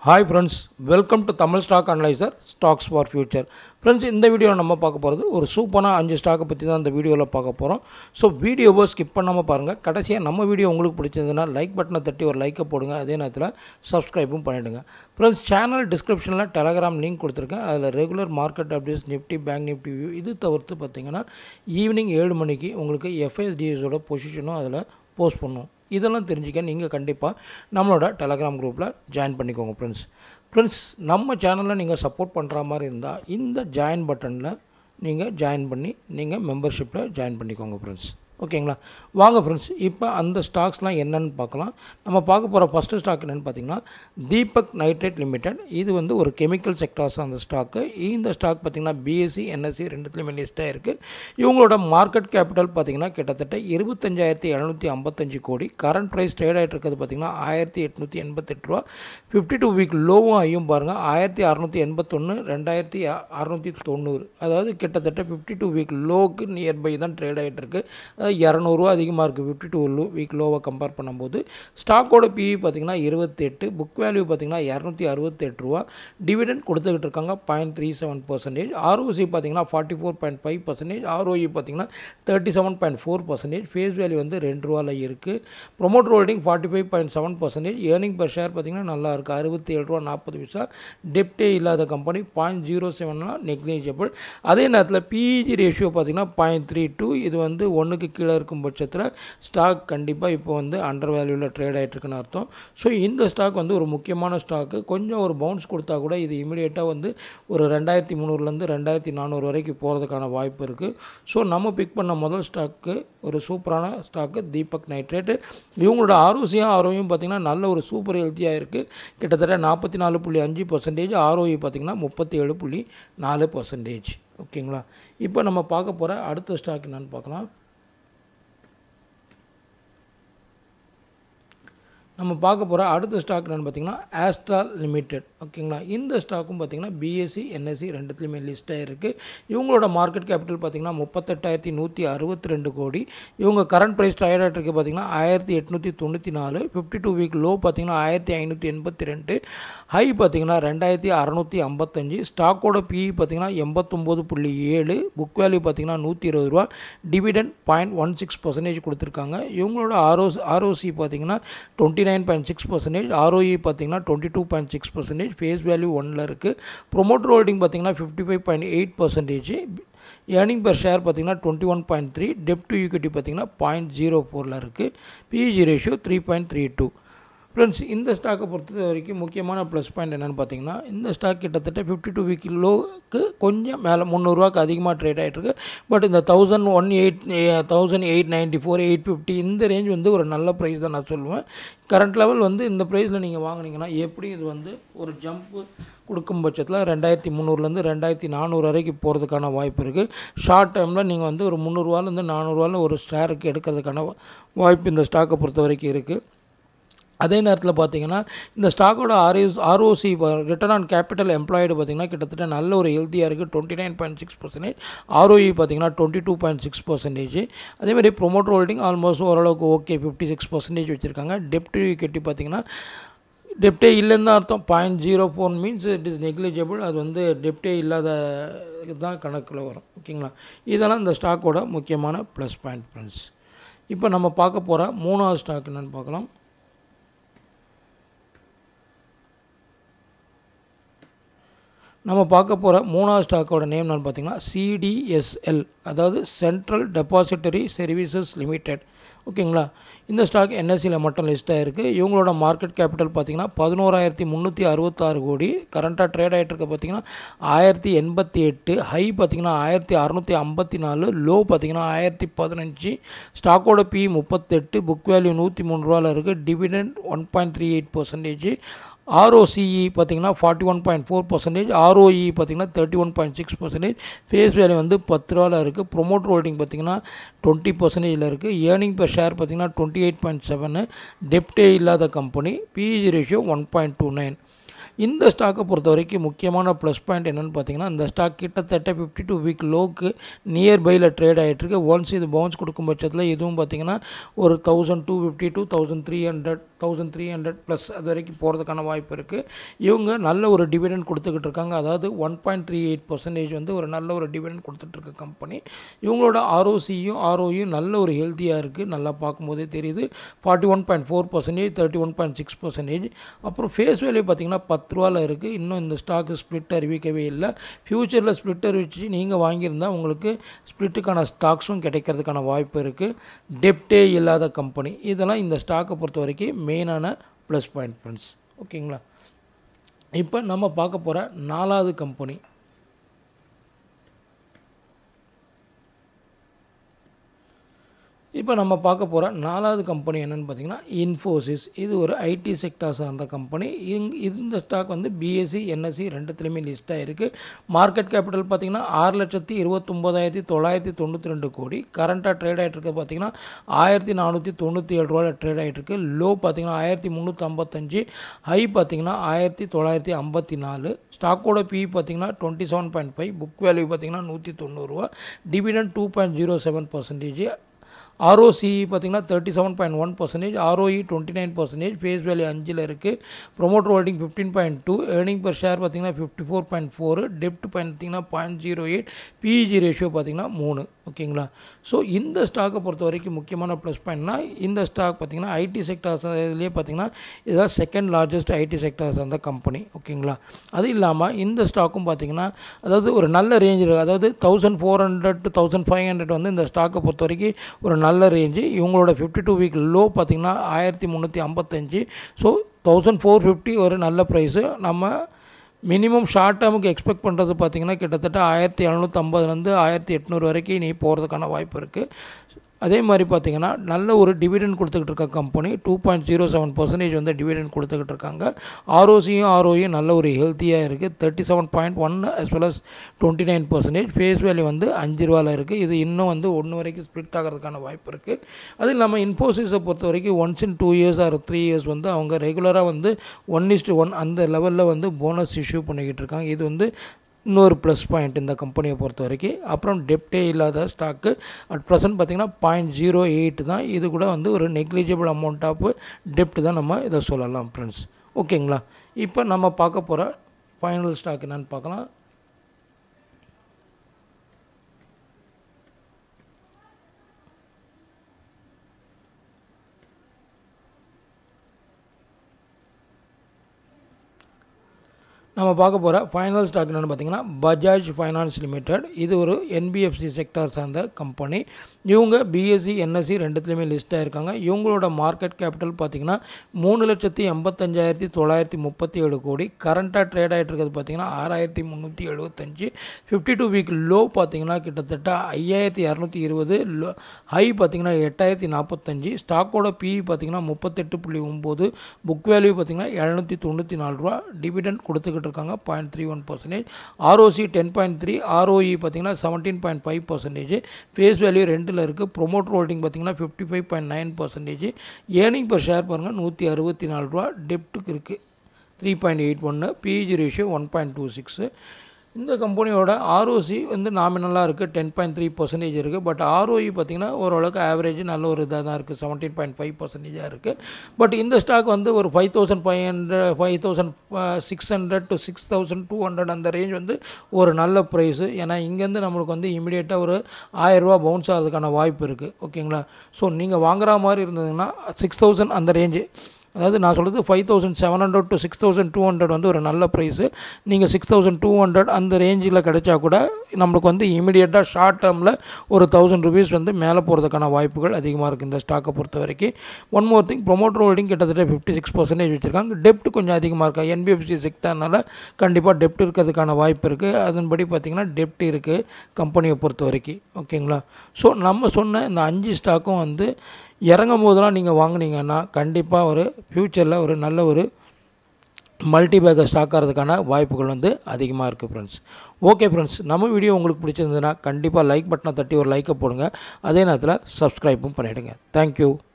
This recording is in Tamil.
hi friends welcome to Tamil stock analyser stocks for future friends இந்த வீடியோவில் நம்ம பார்க்க போகிறது ஒரு சூப்பரான அஞ்சு ஸ்டாக்கை பற்றி தான் இந்த வீடியோவில் பார்க்க போகிறோம் ஸோ வீடியோவை ஸ்கிப் பண்ணாமல் பாருங்கள் கடைசியாக நம்ம வீடியோ உங்களுக்கு பிடிச்சதுன்னா லைக் பட்டனை தட்டி ஒரு லைக்கை போடுங்க அதே நேரத்தில் சப்ஸ்கிரைபும் பண்ணிவிடுங்க ஃப்ரெண்ட்ஸ் சேனல் டிஸ்கிரிப்ஷனில் டெலகிராம் லிங்க் கொடுத்துருக்கேன் அதில் regular market updates Nifty bank Nifty view இது தவிர்த்து பார்த்தீங்கன்னா ஈவினிங் ஏழு மணிக்கு உங்களுக்கு எஃப்எஸ்டிஎஸோட பொசிஷனும் அதில் போஸ்ட் பண்ணும் இதெல்லாம் தெரிஞ்சுக்க நீங்கள் கண்டிப்பாக நம்மளோட டெலகிராம் குரூப்பில் ஜாயின் பண்ணிக்கோங்க ஃப்ரெண்ட்ஸ் ஃப்ரெண்ட்ஸ் நம்ம சேனலில் நீங்கள் சப்போர்ட் பண்ணுற மாதிரி இருந்தால் இந்த ஜாயின் பட்டனில் நீங்கள் ஜாயின் பண்ணி நீங்கள் மெம்பர்ஷிப்பில் ஜாயின் பண்ணிக்கோங்க ஃப்ரெண்ட்ஸ் ஓகேங்களா வாங்க ஃப்ரெண்ட்ஸ் இப்போ அந்த ஸ்டாக்ஸ்லாம் என்னென்னு பார்க்கலாம் நம்ம பார்க்க போகிற ஃபஸ்ட்டு ஸ்டாக் என்னென்னு பார்த்தீங்கன்னா தீபக் நைட்ரேட் லிமிடெட் இது வந்து ஒரு கெமிக்கல் செக்டார்ஸ் அந்த ஸ்டாக்கு இந்த ஸ்டாக் பார்த்திங்கன்னா பிஎஸ்சி என்எஸ்சி ரெண்டுத்துலேயுமே லிஸ்ட்டாக இருக்குது இவங்களோட மார்க்கெட் கேபிட்டல் பார்த்திங்கன்னா கிட்டத்தட்ட இருபத்தஞ்சாயிரத்தி எழுநூற்றி ஐம்பத்தஞ்சு கோடி கரண்ட் ப்ரைஸ் ட்ரேட் ஆகிட்டு இருக்கிறது பார்த்திங்கன்னா ஆயிரத்தி எட்நூற்றி எண்பத்தெட்டு ரூபா ஃபிஃப்டி டூ வீக் லோவும் ஐயும் பாருங்கள் ஆயிரத்தி அறநூற்றி எண்பத்தொன்று ரெண்டாயிரத்தி அறநூற்றி தொண்ணூறு அதாவது கிட்டத்தட்ட ஃபிஃப்டி டூ வீக் லோவுக்கு நியர்பை தான் ட்ரேட் ஆகிட்டு இருக்கு அதாவது இரநூறுவா அதிகமாக இருக்குது ஃபிஃப்டி டூ லோ வீக் லோவை கம்பேர் பண்ணும்போது ஸ்டாக்கோட பிஇ பார்த்திங்கன்னா இருபத்தெட்டு புக் வேல்யூ பார்த்திங்கன்னா இரநூத்தி அறுபத்தெட்டு ரூபா டிவிடெண்ட் கொடுத்துக்கிட்டு இருக்காங்க point three seven percentage ROC பார்த்திங்கன்னா forty four point five percentage ROE பார்த்திங்கன்னா thirty seven point four percentage face value வந்து ரெண்டு ரூபாவில் இருக்குது promoter holding forty five point seven percentage earning per share பார்த்திங்கன்னா நல்லா இருக்குது அறுபத்தி ஏழு ரூபா நாற்பது பைசா டெப்டே இல்லாத கம்பெனி பாயிண்ட் ஜீரோ செவன்லாம் நெக்லிஜிபிள் அதே நேரத்தில் பிஇஜி ரேஷியோ பார்த்திங்கன்னா பாயிண்ட் த்ரீ டூ இது வந்து ஒன்றுக்கு கீழே இருக்கும் பட்சத்தில் ஸ்டாக் கண்டிப்பாக இப்போ வந்து அண்டர் வேல்யூவில் ட்ரேட் ஆகிட்டுருக்குன்னு அர்த்தம் ஸோ இந்த ஸ்டாக் வந்து ஒரு முக்கியமான ஸ்டாக்கு கொஞ்சம் ஒரு பவுன்ஸ் கொடுத்தா கூட இது இமீடியட்டாக வந்து ஒரு ரெண்டாயிரத்தி முந்நூறுலேருந்து ரெண்டாயிரத்தி நானூறு வரைக்கும் போகிறதுக்கான வாய்ப்பு இருக்குது ஸோ நம்ம பிக் பண்ண முதல் ஸ்டாக்கு ஒரு சூப்பரான ஸ்டாக்கு தீபக் நைட்ரேட்டு இவங்களோட ஆரோசியும் ஆரோயும் பார்த்திங்கன்னா நல்ல ஒரு சூப்பர் ஹெல்த்தியாக இருக்குது கிட்டத்தட்ட நாற்பத்தி நாலு புள்ளி அஞ்சு பர்சன்டேஜ் ஆர்ஓஇ பார்த்திங்கன்னா முப்பத்தி ஏழு புள்ளி நாலு பர்சன்டேஜ் ஓகேங்களா இப்போ நம்ம பார்க்க போகிற அடுத்த ஸ்டாக் என்னென்னு பார்க்கலாம் நம்ம பார்க்க போகிற அடுத்த ஸ்டாக் என்னென்னு பார்த்தீங்கன்னா ஆஸ்ட்ரால் லிமிடெட் ஓகேங்களா இந்த ஸ்டாக்கும் பார்த்தீங்கன்னா பிஎஸ்சி என்எஸ்சி ரெண்டுத்துலையுமே லிஸ்ட்டாக இருக்குது இவங்களோட மார்க்கெட் கேபிட்டல் பார்த்திங்கன்னா முப்பத்தெட்டாயிரத்தி நூற்றி அறுபத்தி ரெண்டு கோடி இவங்க கரண்ட் ப்ரைஸ் டயர்டாக இருக்குது பார்த்திங்கன்னா ஆயிரத்தி எட்நூற்றி தொண்ணூற்றி நாலு ஃபிஃப்டி டூ வீக் லோ பார்த்திங்கன்னா ஆயிரத்தி ஐநூற்றி எண்பத்தி ரெண்டு ஹை பார்த்திங்கன்னா ரெண்டாயிரத்தி அறநூற்றி ஐம்பத்தஞ்சு ஸ்டாக்கோட பிஇ பார்த்திங்கன்னா எண்பத்தொம்போது புள்ளி ஏழு புக் வேல்யூ பார்த்திங்கன்னா நூற்றி இருபது ரூபா dividend point one six percentage கொடுத்துருக்காங்க இவங்களோட ஆர்ஓ ஆர்ஓசி பார்த்திங்கன்னா twenty nine point six percentage ROE பார்த்தீங்கன்னா twenty two point six percentage face value ஒனில் இருக்குது ப்ரொமோட்டர் ஹோல்டிங் பார்த்தீங்கன்னா fifty five point eight percentage earning per share பார்த்தீங்கன்னா twenty one point three debt to equity பார்த்தீங்கன்னா பாயிண்ட் ஜீரோ ஃபோரில் இருக்குது PEG ratio three point three two friends இந்த ஸ்டாக்கை பொறுத்த வரைக்கும் முக்கியமான ப்ளஸ் பாயிண்ட் என்னென்னு பார்த்தீங்கன்னா இந்த ஸ்டாக் கிட்டத்தட்ட ஃபிஃப்டி டூ வீக் லோக்கு கொஞ்சம் மேலே முந்நூறுரூவாக்கு அதிகமாக ட்ரேட் ஆகிட்டுருக்கு பட் இந்த thousand one eight thousand eight ninety four eight fifty இந்த ரேஞ்ச் வந்து ஒரு நல்ல ப்ரைஸ் தான் நான் சொல்லுவேன் கரண்ட் லெவல் வந்து இந்த ப்ரைஸில் நீங்கள் வாங்கினீங்கன்னா எப்படி இது வந்து ஒரு ஜம்ப்பு கொடுக்கும் பட்சத்தில் ரெண்டாயிரத்தி முந்நூறுலேருந்து ரெண்டாயிரத்தி நானூறு வரைக்கும் போகிறதுக்கான வாய்ப்பு இருக்குது ஷார்ட் டைமில் நீங்கள் வந்து ஒரு முந்நூறுவாலேருந்து நானூறுவாவில் ஒரு ஷேருக்கு எடுக்கிறதுக்கான வாய்ப்பு இந்த ஸ்டாக்கை பொறுத்த வரைக்கும் இருக்குது அதே நேரத்தில் பார்த்தீங்கன்னா இந்த ஸ்டாக்கோட RS ROC return on capital employed பார்த்திங்கன்னா கிட்டத்தட்ட நல்ல ஒரு ஹெல்த்தியாக இருக்குது twenty nine point six percentage ROE பார்த்திங்கன்னா twenty two point six percentage அதேமாதிரி ப்ரொமோட்டர் ஹோல்டிங் ஆல்மோஸ்ட் ஓரளவுக்கு ஓகே ஃபிஃப்டி சிக்ஸ் பர்சன்டேஜ் வச்சுருக்காங்க டெப்ட் கட்டி பார்த்திங்கன்னா டெப்டே இல்லைன்னு தான் அர்த்தம் point zero four means it is negligible அது வந்து டெப்டே இல்லாத தான் கணக்கில் வரும் ஓகேங்களா இதெல்லாம் இந்த ஸ்டாக்கோட முக்கியமான ப்ளஸ் பாயிண்ட் ஃப்ரெண்ட்ஸ் இப்போ நம்ம பார்க்க போகிற மூணாவது ஸ்டாக் என்னென்னு பார்க்கலாம் நம்ம பார்க்க போகிற மூணாவது ஸ்டாக்கோட நேம் என்னன்னு பார்த்தீங்கன்னா சிடிஎஸ்எல் அதாவது சென்ட்ரல் டெபாசிட்டரி சர்வீசஸ் லிமிடெட் ஓகேங்களா இந்த ஸ்டாக் என்எஸ்சியில் மட்டும் லிஸ்ட்டாக இருக்குது இவங்களோட மார்க்கெட் கேபிட்டல் பார்த்திங்கன்னா பதினோராயிரத்தி முந்நூற்றி அறுபத்தாறு கோடி கரண்ட்டாக ட்ரேட் ஆகிட்டு இருக்க பார்த்திங்கன்னா ஆயிரத்தி எண்பத்தி எட்டு ஹை பார்த்திங்கன்னா ஆயிரத்தி அறநூற்றி ஐம்பத்தி நாலு லோ பார்த்திங்கன்னா ஆயிரத்தி பதினஞ்சு ஸ்டாக்கோட பி முப்பத்தெட்டு புக் வேல்யூ நூற்றி மூணு ரூபாவில் இருக்குது dividend one point three eight percentage ROCE பார்த்திங்கன்னா forty one point four percentage ROE பார்த்திங்கன்னா thirty one point six percentage face value வந்து பத்து ரூபாவில் இருக்குது ப்ரொமோட்டர் ஹோல்டிங் பார்த்திங்கன்னா டுவெண்ட்டி பர்சன்டேஜில் இருக்குது ஏர்னிங் பர் ஷேர் பார்த்திங்கன்னா டுவெண்ட்டி எயிட் பாயிண்ட் செவனு டெப்டே இல்லாத company PEG ratio one point two nine இந்த ஸ்டாக்கை பொறுத்த வரைக்கும் முக்கியமான ப்ளஸ் பாயிண்ட் என்னென்னு பார்த்தீங்கன்னா இந்த ஸ்டாக் கிட்டத்தட்ட ஃபிஃப்டி டூ வீக் லோக்கு நியர்பையில் ட்ரேட் ஆகிட்டுருக்கு ஒன்ஸ் இது பவுன்ஸ் கொடுக்கும் பட்சத்தில் இதுவும் பார்த்தீங்கன்னா ஒரு thousand two fifty two thousand three hundred thousand three hundred plus அது வரைக்கும் போகிறதுக்கான வாய்ப்பு இருக்குது இவங்க நல்ல ஒரு டிவிடெண்ட் கொடுத்துக்கிட்டு இருக்காங்க அதாவது one point three eight percentage வந்து ஒரு நல்ல ஒரு டிவிடெண்ட் கொடுத்துட்ருக்க கம்பெனி இவங்களோட ஆர்ஓசியும் ஆர்ஓயும் நல்ல ஒரு ஹெல்த்தியாக இருக்குது நல்லா பார்க்கும்போதே தெரியுது forty one point four percentage thirty one point six percentage அப்புறம் ஃபேஸ் வேல்யூ பார்த்திங்கன்னா பத்து ரூபாவில் இருக்குது இன்னும் இந்த ஸ்டாக்கு ஸ்ப்ளிட் அறிவிக்கவே இல்லை ஃப்யூச்சரில் ஸ்ப்ளிட் அறிவிச்சு நீங்கள் வாங்கியிருந்தால் உங்களுக்கு ஸ்ப்ளிட்டுக்கான ஸ்டாக்ஸும் கிடைக்கிறதுக்கான வாய்ப்பு இருக்குது டெப்டே இல்லாத கம்பெனி இதெல்லாம் இந்த ஸ்டாக்கை பொறுத்த வரைக்கும் மெயினான ப்ளஸ் பாயிண்ட் ஃப்ரெண்ட்ஸ் ஓகேங்களா இப்போ நம்ம பார்க்க போகிற நாலாவது கம்பெனி இப்போ நம்ம பார்க்க போகிற நாலாவது கம்பெனி என்னென்னு பார்த்தீங்கன்னா இன்ஃபோசிஸ் இது ஒரு ஐடி செக்டார் சார்ந்த கம்பெனி இங் இந்த ஸ்டாக் வந்து பிஎஸ்சி என்எஸ்சி ரெண்டுத்துலேயுமே லிஸ்ட்டாக இருக்குது மார்க்கெட் கேபிட்டல் பார்த்திங்கன்னா ஆறு லட்சத்தி இருபத்தொம்போதாயிரத்தி தொள்ளாயிரத்தி தொண்ணூற்றி ரெண்டு கோடி கரண்ட்டாக ட்ரேட் ஆகிட்டு இருக்க பார்த்திங்கன்னா ஆயிரத்தி நானூற்றி தொண்ணூற்றி ஏழு ரூபாயில் ட்ரேட் ஆகிட்டு இருக்கு லோ பார்த்திங்கன்னா ஆயிரத்தி முந்நூற்றி ஐம்பத்தஞ்சு ஹை பார்த்திங்கன்னா ஆயிரத்தி தொள்ளாயிரத்தி ஐம்பத்தி நாலு ஸ்டாக்கோட பி பார்த்தீங்கன்னா twenty seven point five book value பார்த்தீங்கன்னா நூற்றி தொண்ணூறுரூவா dividend two point zero seven percentage ROC பார்த்தீங்கன்னா thirty seven point one percentage ROE twenty nine percentage face value அஞ்சில் இருக்குது promoter holding fifteen point two earning per share பார்த்தீங்கன்னா ஃபிஃப்டி ஃபோர் பாயிண்ட் ஃபோர் டெப்ட் பார்த்தீங்கன்னா point zero eight PEG ratio பார்த்தீங்கன்னா மூணு ஓகேங்களா ஸோ இந்த ஸ்டாக்கை பொறுத்த வரைக்கும் முக்கியமான ப்ளஸ் பாயிண்ட்னா இந்த ஸ்டாக் பார்த்தீங்கன்னா ஐடி செக்டார்ஸ் இதுலேயே பார்த்தீங்கன்னா இதுதான் செகண்ட் லார்ஜஸ்ட் ஐடி செக்டார்ஸ் அந்த கம்பெனி ஓகேங்களா அது இல்லாமல் இந்த ஸ்டாக்கும் பார்த்தீங்கன்னா அதாவது ஒரு நல்ல ரேஞ்ச் அதாவது thousand four hundred to thousand five hundred வந்து இந்த ஸ்டாக்கை பொறுத்த வரைக்கும் ஒரு நல்ல ரேஞ்சு இவங்களோட ஃபிஃப்டி டூ வீக் லோ பார்த்திங்கன்னா ஆயிரத்தி முந்நூற்றி ஐம்பத்தஞ்சு ஸோ தௌசண்ட் ஃபோர் ஃபிஃப்டி ஒரு நல்ல ப்ரைஸு நம்ம மினிமம் ஷார்ட் டேர்முக்கு எக்ஸ்பெக்ட் பண்ணுறது பார்த்திங்கன்னா கிட்டத்தட்ட ஆயிரத்தி எழுநூற்றம்பதுலேருந்து ஆயிரத்தி எட்நூறு வரைக்கும் நீ போகிறதுக்கான வாய்ப்பு இருக்குது அதே மாதிரி பார்த்தீங்கன்னா நல்ல ஒரு டிவிடெண்ட் கொடுத்துக்கிட்டு இருக்க company two point zero seven percentage வந்து டிவிடெண்ட் கொடுத்துக்கிட்டு இருக்காங்க ஆர்ஓசியும் ஆர்ஓயும் நல்ல ஒரு ஹெல்த்தியாக இருக்குது thirty seven point one as well as twenty nine percentage face value வந்து அஞ்சு ரூபாவில் இருக்குது இது இன்னும் வந்து ஒன்று வரைக்கும் ஸ்ப்ளிட் ஆகிறதுக்கான வாய்ப்பு இருக்குது அது இல்லாமல் இன்ஃபோசிஸை பொறுத்த வரைக்கும் once in two years or three years வந்து அவங்க ரெகுலராக வந்து ஒன் இஸ்டு ஒன் அந்த லெவலில் வந்து போனஸ் இஷ்யூ பண்ணிக்கிட்டு இருக்காங்க இது வந்து இன்னொரு ப்ளஸ் பாயிண்ட் இந்த கம்பெனியை பொறுத்த வரைக்கும் அப்புறம் டெப்டே இல்லாத ஸ்டாக்கு அட் ப்ரெசன்ட் பார்த்திங்கன்னா பாயிண்ட் ஜீரோ எயிட் தான் இது கூட வந்து ஒரு நெக்லிஜிபிள் அமௌண்ட் ஆஃப் டெப்ட் தான் நம்ம இதை சொல்லலாம் ஃப்ரெண்ட்ஸ் ஓகேங்களா இப்போ நம்ம பார்க்க போகிற ஃபைனல் ஸ்டாக் என்னென்னு பார்க்கலாம் நம்ம பார்க்க போகிற ஃபைனல் ஸ்டாக் என்னென்னு பார்த்தீங்கன்னா பஜாஜ் ஃபைனான்ஸ் லிமிடெட் இது ஒரு என்பிஎஃப்சி செக்டார் சார்ந்த கம்பெனி இவங்க பிஎஸ்சி என்எஸ்சி ரெண்டுத்துலேயுமே லிஸ்ட் ஆகிருக்காங்க இவங்களோட மார்க்கெட் கேபிட்டல் பார்த்திங்கன்னா மூணு லட்சத்தி எண்பத்தஞ்சாயிரத்தி தொள்ளாயிரத்தி முப்பத்தி ஏழு கோடி கரண்ட்டாக ட்ரேட் ஆகிட்டு இருக்கிறது பார்த்திங்கன்னா ஆறாயிரத்தி முந்நூற்றி எழுபத்தஞ்சு ஃபிஃப்டி டூ வீக் லோ பார்த்திங்கன்னா கிட்டத்தட்ட ஐயாயிரத்தி இரநூத்தி இருபது லோ ஹை பார்த்திங்கன்னா எட்டாயிரத்தி நாற்பத்தஞ்சு ஸ்டாக்கோட பிஇ பார்த்திங்கன்னா முப்பத்தெட்டு புள்ளி ஒம்பது புக் வேல்யூ பார்த்திங்கன்னா எழுநூற்றி தொண்ணூற்றி நாலு ரூபா டிவிடெண்ட் கொடுத்துக்கிட்டு இருக்காங்க point three one percentage ROC ten point three ROE பார்த்தீங்கன்னா seventeen point five percentage face value ரெண்டில் இருக்குது ப்ரொமோட்டர் ஹோல்டிங் பார்த்தீங்கன்னா fifty five point nine percentage earning per share பாருங்கள் நூற்றி அறுபத்தி நாலு ரூபா டெப்ட்டுக்கு இருக்குது த்ரீ பாயிண்ட் எயிட் ஒன்று PEG ratio one point two six இந்த கம்பெனியோட ஆர்ஓசி வந்து நாமினலாக இருக்குது டென் பாயிண்ட் த்ரீ பர்சன்டேஜ் இருக்குது பட் ஆர்ஓஇ பார்த்திங்கன்னா ஓரளவுக்கு ஆவரேஜ் நல்ல ஒரு இதாக தான் இருக்குது செவன்டீன் பாயிண்ட் ஃபைவ் பர்சன்டேஜாக இருக்குது பட் இந்த ஸ்டாக் வந்து ஒரு five thousand five hundred five thousand six hundred to six thousand two hundred அந்த ரேஞ்ச் வந்து ஒரு நல்ல ப்ரைஸு ஏன்னா இங்கேருந்து நம்மளுக்கு வந்து இமீடியட்டாக ஒரு ஆயிரரூபா பவுன்ஸ் ஆகிறதுக்கான வாய்ப்பு இருக்குது ஓகேங்களா ஸோ நீங்கள் வாங்குற மாதிரி இருந்ததுன்னா சிக்ஸ் தௌசண்ட் அந்த ரேஞ்சு அதாவது நான் சொல்கிறது five thousand seven hundred to six thousand two hundred வந்து ஒரு நல்ல ப்ரைஸு நீங்கள் சிக்ஸ் தௌசண்ட் டூ ஹண்ட்ரட் அந்த ரேஞ்சில் கிடைச்சா கூட நம்மளுக்கு வந்து இமீடியட்டாக ஷார்ட் டேர்மில் ஒரு தௌசண்ட் ருபீஸ் வந்து மேலே போகிறதுக்கான வாய்ப்புகள் அதிகமாக இருக்குது இந்த ஸ்டாக்கை பொறுத்த வரைக்கும் one more thing promoter holding கிட்டத்தட்ட ஃபிஃப்டி சிக்ஸ் பர்சன்டேஜ் வச்சுருக்காங்க டெப்ட் கொஞ்சம் அதிகமாக இருக்கா என்பிஎஃப்சி செக்டர்னால கண்டிப்பாக டெப்ட் இருக்கிறதுக்கான வாய்ப்பு இருக்குது அதன்படி பார்த்திங்கன்னா டெப்ட் இருக்குது கம்பெனியை பொறுத்த வரைக்கும் ஓகேங்களா ஸோ நம்ம சொன்ன இந்த அஞ்சு ஸ்டாக்கும் வந்து இறங்கும் போதெல்லாம் நீங்கள் வாங்குனீங்கன்னா கண்டிப்பாக ஒரு ஃப்யூச்சரில் ஒரு நல்ல ஒரு மல்டி பேக்கர் ஸ்டாக் ஆகிறதுக்கான வாய்ப்புகள் வந்து அதிகமாக இருக்குது ஃப்ரெண்ட்ஸ் ஓகே ஃப்ரெண்ட்ஸ் நம்ம வீடியோ உங்களுக்கு பிடிச்சிருந்ததுன்னா கண்டிப்பாக லைக் பட்டனை தட்டி ஒரு லைக்கை போடுங்க அதே நேரத்தில் சப்ஸ்கிரைப்பும் பண்ணிவிடுங்க தேங்க்யூ